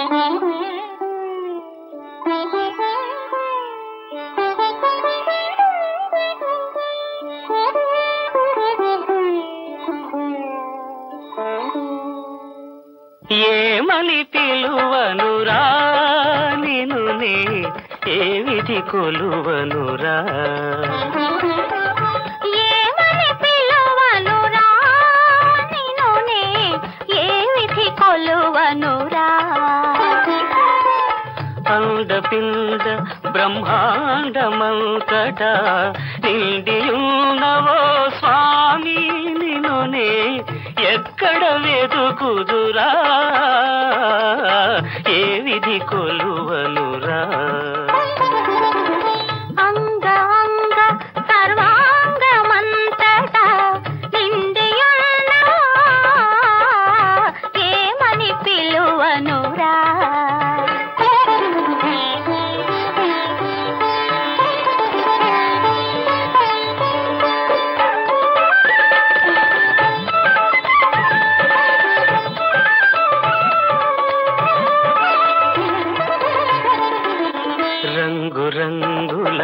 ఏమని పిలువనురా నిను నే ఏ విధి కొలువనురా ఏమని పిలువనురా నిన్నునే ఏ విధి కొలువనురా అండపిండ బ్రహ్మాండమంతట నిండియున్నవో స్వామి నినునే ఎక్కడ వెతుకుదురా ఏ విధి కొలువనురా అంగ అంగ సర్వాంగమంతటా నిండియున్న ఏమని పిలువనురా రంగు రంగుల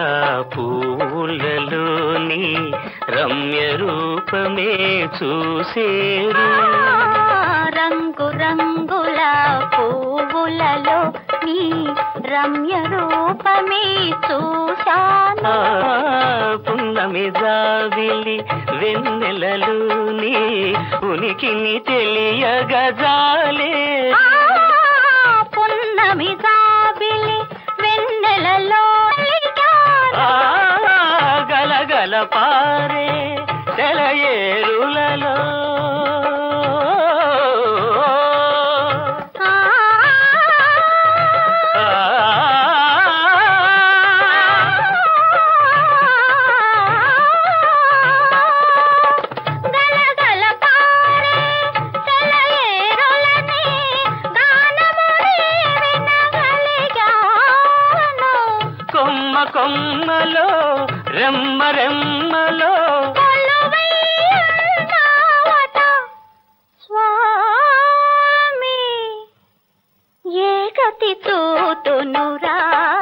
పూలలోని రమ్య రూపమే చూసేరు రంగు రంగుల పువ్వులలో నీ రమ్య రూపమే చూశాను ఆ పున్నమి జాబిలి వెన్నెలలోని ఉనికిని తెలియగజాలే ఆ, పున్నమి జాబిలి వెన్నెలలో ఆ గలగల పారే తెలయేరులలో ఆ, ఆ గలగల పారే సెలయేరులని గానముని వినగలిగాను. కొమ్మ కొమ్మలో రెమ్మ రెమ్మలో కొలువైయున్నావట స్వామి ఏ గతి చూతునురా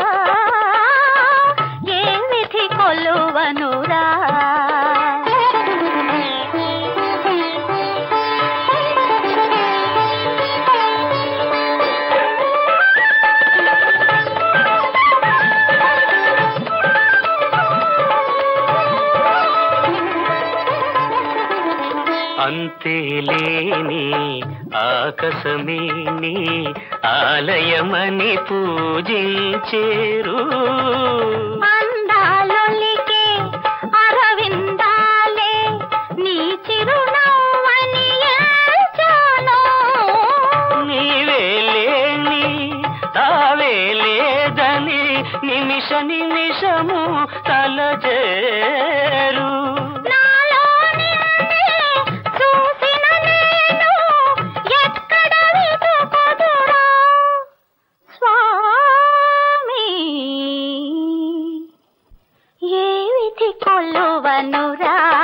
ఏ విధి కొలువనురా అంతేలేని ఆకాశమేని ఆలయమని పూజించేరు అందాలొలికే అరవిందాలే నీ చిరునవ్వని ఏల్చాను. నీవే లేని తావే లేదని నిమిష నిమిషము తలచేరు నాలో నిన్నే చూసిన నేను ఎక్కడ వెతుకుదురా స్వామి ఏ విధి కొలువనురా